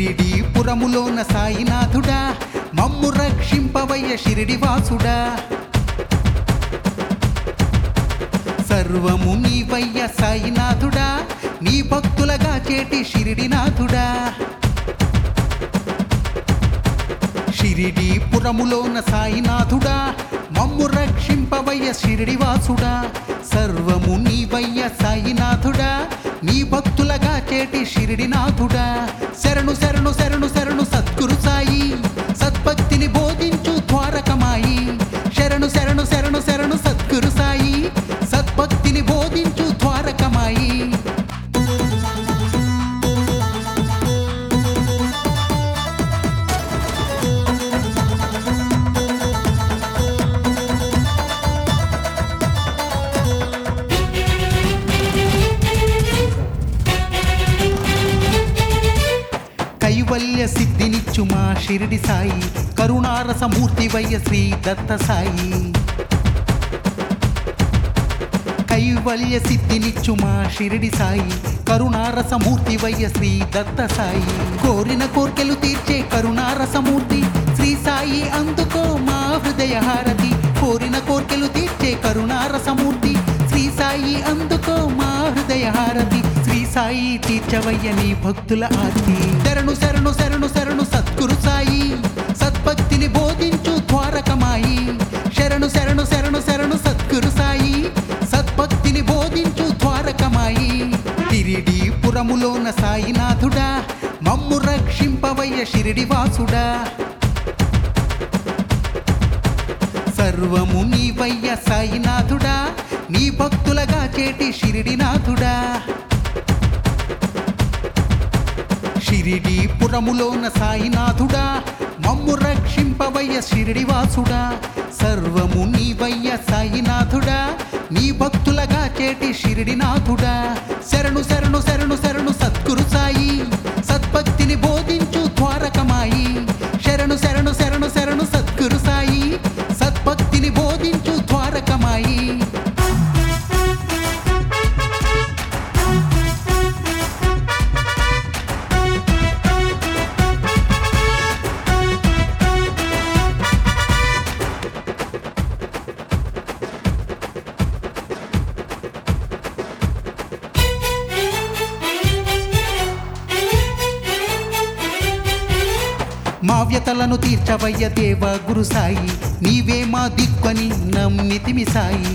షిరిడి పురములోన సాయినాథుడా మమ్ము రక్షింపవయ్య షిరిడి వాసుడా సర్వము నీవయ్య సాయినాథుడా నీ భక్తులగా చేటి షిరిడినాథుడా షిరిడి పురములోన సాయినాథుడా మమ్ము రక్షింపవయ్య షిరిడి వాసుడా సర్వము నీవయ్య సాయినాథుడా నీ భక్తులగా చేటి షిరిడినాథుడా శరణు శరణు శరణు శరణు సద్గురు సాయి సద్భక్తిని బోధించు ద్వారకమాయి శరణు శరణు శరణు శరణు సద్గురు సాయి సద్భక్తిని బోధించు ద్వారకమాయి కైవల్య సిద్ధినిచ్చు మా షిరిడి సాయి కరుణారసమూర్తి వయ్య శ్రీ దత్త సాయి కైవల్య సిద్ధినిచ్చు మా షిరిడి సాయి కరుణారసమూర్తి వయ్య శ్రీ దత్త సాయి కోరిన కోర్కెలు తీర్చే కరుణారసమూర్తి శ్రీ సాయి అందుకో మా హృదయ హారతి కోరిన కోర్కెలు తీర్చే కరుణారసమూర్తి శ్రీ సాయి అందుకో మా హృదయ హారతి శ్రీ సాయి తీర్చవయ్య నీ భక్తుల ఆర్తి శరణు శరణు శరణు శరణు సద్గురు సాయి సద్భక్తిని బోధించు ద్వారకమాయి శరణు శరణు శరణు శరణు సద్గురు సాయి సద్భక్తిని బోధించు ద్వారకమాయి తిరిడి పురములోన సాయినాథుడా మమ్ము రక్షింపవయ్య షిరిడి వాసుడా సర్వము నీవయ్య సాయినాథుడా నీ భక్తులగా చేటి షిరిడినాథుడా షిరిడి పురములోన సాయినాథుడా మమ్ము రక్షింపవయ్య షిరిడి వాసుడా సర్వము నీవయ్య సాయినాథుడా నీ భక్తులగా చేటి షిరిడినాథుడా శరణు శరణు శరణు శరణు సద్గురు సాయి సద్భక్తిని బోధించు ద్వారకమాయి శరణు శరణు శరణు శరణు సద్గురు సాయి సద్భక్తిని బోధించు ద్వారకమాయి మా వ్యతలను తీర్చవయ్య దేవ గురు సాయి నీవే మా దిక్కుని నమ్మితిమి సాయి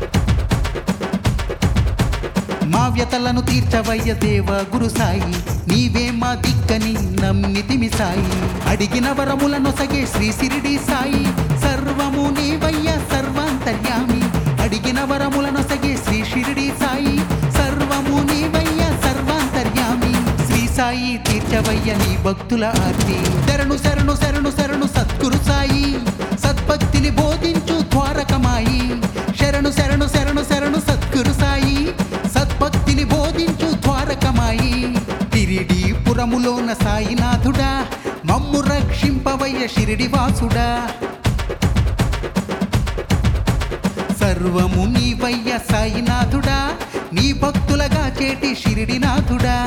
మా వ్యతలను తీర్చవయ్య దేవ గురు సాయి నీవే మా దిక్కని నమ్మితిమి సాయి అడిగిన వరములను సగే శ్రీ సిరిడి సాయి సర్వము నీవయ్య సర్వాంతర్యామి అడిగిన వరములను సగే శ్రీ షిరిడి సాయి సర్వము నీవయ్య సర్వాంతర్యామి శ్రీ సాయి తీర్చవయ్య నీ భక్తుల ఆర్తి శరణు శరణు శరణు శరణు సద్గురు సాయి సద్భక్తిని బోధించు ద్వారకమాయి శరణు శరణు శరణు శరణు సద్గురు సాయి సద్భక్తిని బోధించు ద్వారకమాయి తిరిడి పురములోన సాయినాథుడా మమ్ము రక్షింపవయ్య షిరిడి వాసుడా సర్వము నీవయ్య సాయినాథుడా నీ భక్తులగా చేటి షిరిడినాథుడా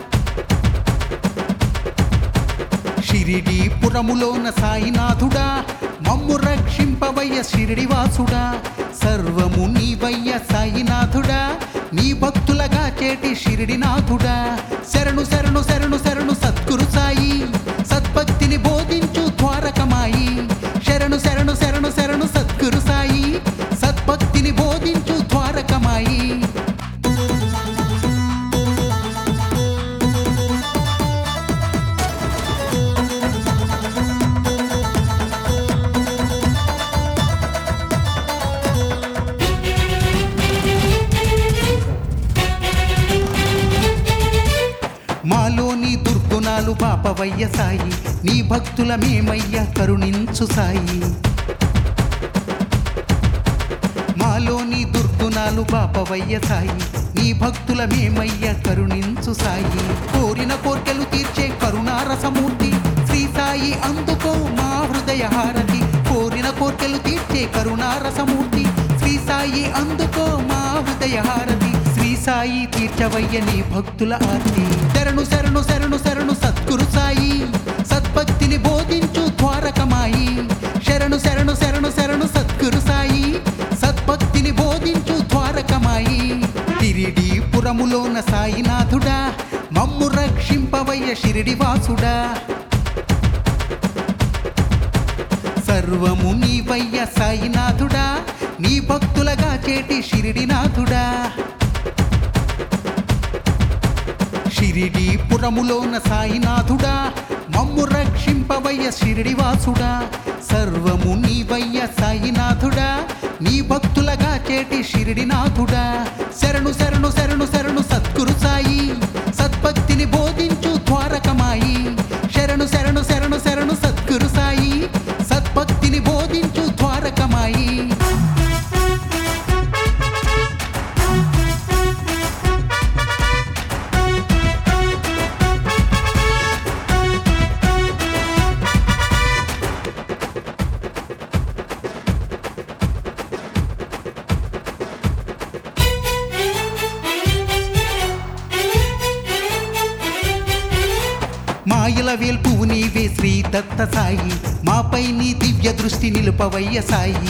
షిరిడి పురములోన సాయినాథుడా మమ్ము రక్షింపవయ్య షిరిడి వాసుడా సర్వము నీవయ్య సాయినాథుడా నీ భక్తులగా చేటి షిరిడినాథుడా శరణు శరణు శరణు శరణు సద్గురు సాయి సద్భక్తిని బోధించు ద్వారకమాయి శరణు శరణు శరణు శరణు సద్గురు సాయి సద్భక్తిని బోధించు ద్వారకమాయి మాలోని దుర్గుణాలు పాపవయ్య సాయి నీ భక్తుల మేమయ్య కరుణించు సాయి మాలోని దుర్గుణాలు పాపవయ్య సాయి నీ భక్తుల మేమయ్య కరుణించు సాయి కోరిన కోర్కెలు తీర్చే కరుణారసమూర్తి శ్రీ సాయి అందుకో మా హృదయ హారతి కోరిన కోర్కెలు తీర్చే కరుణారసమూర్తి శ్రీ సాయి అందుకో మా హృదయ హారతి శ్రీ సాయి తీర్చవయ్య నీ భక్తుల ఆర్తి శరణు శరణు శరణు శరణు సద్గురు సాయి సద్భక్తిని బోధించు ద్వారకమాయి శరణు శరణు శరణు శరణు సద్గురు సాయి సద్భక్తిని బోధించు ద్వారకమాయి తిరిడి పురములోన సాయినాథుడా మమ్ము రక్షింపవయ్య షిరిడి వాసుడా సర్వము నీవయ్య సాయినాథుడా నీ భక్తులగా చేటి షిరిడినాథుడా షిరిడి పురములోన సాయినాథుడా మమ్ము రక్షింపవయ్య షిరిడివాసుడా సర్వము నీవయ్య సాయినాథుడా నీ భక్తులగా చేటి షిరిడినాథుడా శరణు శరణు శరణు శరణు సద్గురు సాయి సద్భక్తిని బోధించు ద్వారకమాయి శరణు శరణు శరణు శరణు సద్గురు సాయి సద్భక్తిని బోధించు ద్వారకమాయి మాయల వేల్పువు నీవే శ్రీ దత్త సాయి మాపై నీ దివ్య దృష్టి నిలుపవయ్య సాయి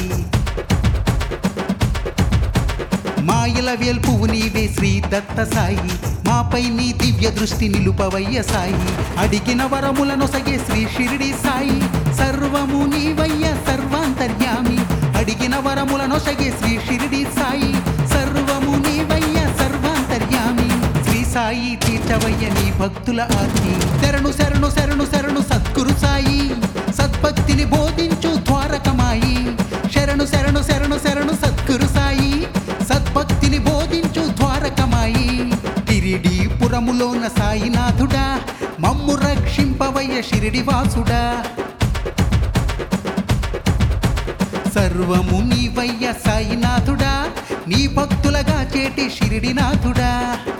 మాయల వేల్పువు నీవే శ్రీ దత్త సాయి మాపై నీ దివ్య దృష్టి నిలుపవయ్య సాయి అడిగిన వరములను సగే శ్రీ షిరిడి సాయి సర్వము నీవయ్య సర్వాంతర్యామి అడిగిన వరములను సగే శ్రీ షిరిడి సాయి సర్వము నీవయ్య సర్వాంతర్యామి శ్రీ సాయి తీర్చవయ్య నీ భక్తుల ఆర్తి శరణు శరణు శరణు శరణు సద్గురు సాయి సద్భక్తిని బోధించు ద్వారకమాయి శరణు శరణు శరణు శరణు సద్గురు సాయి సద్భక్తిని బోధించు ద్వారకమాయి తిరిడి పురములోన సాయినాథుడా మమ్ము రక్షింపవయ్య షిరిడి వాసుడా సర్వము నీవయ్య సాయినాథుడా నీ భక్తులగా చేటి షిరిడినాథుడా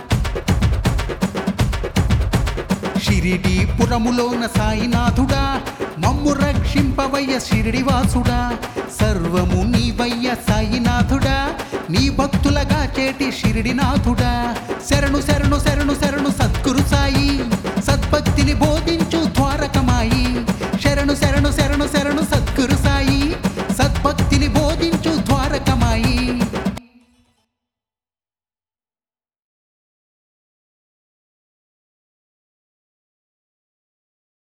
షిరిడి పురములోన సాయినాథుడా మమ్ము రక్షింపవయ్య షిరిడివాసుడా సర్వము నీవయ్య సాయినాథుడా నీ భక్తులగా చేటి షిరిడినాథుడా శరణు శరణు శరణు శరణు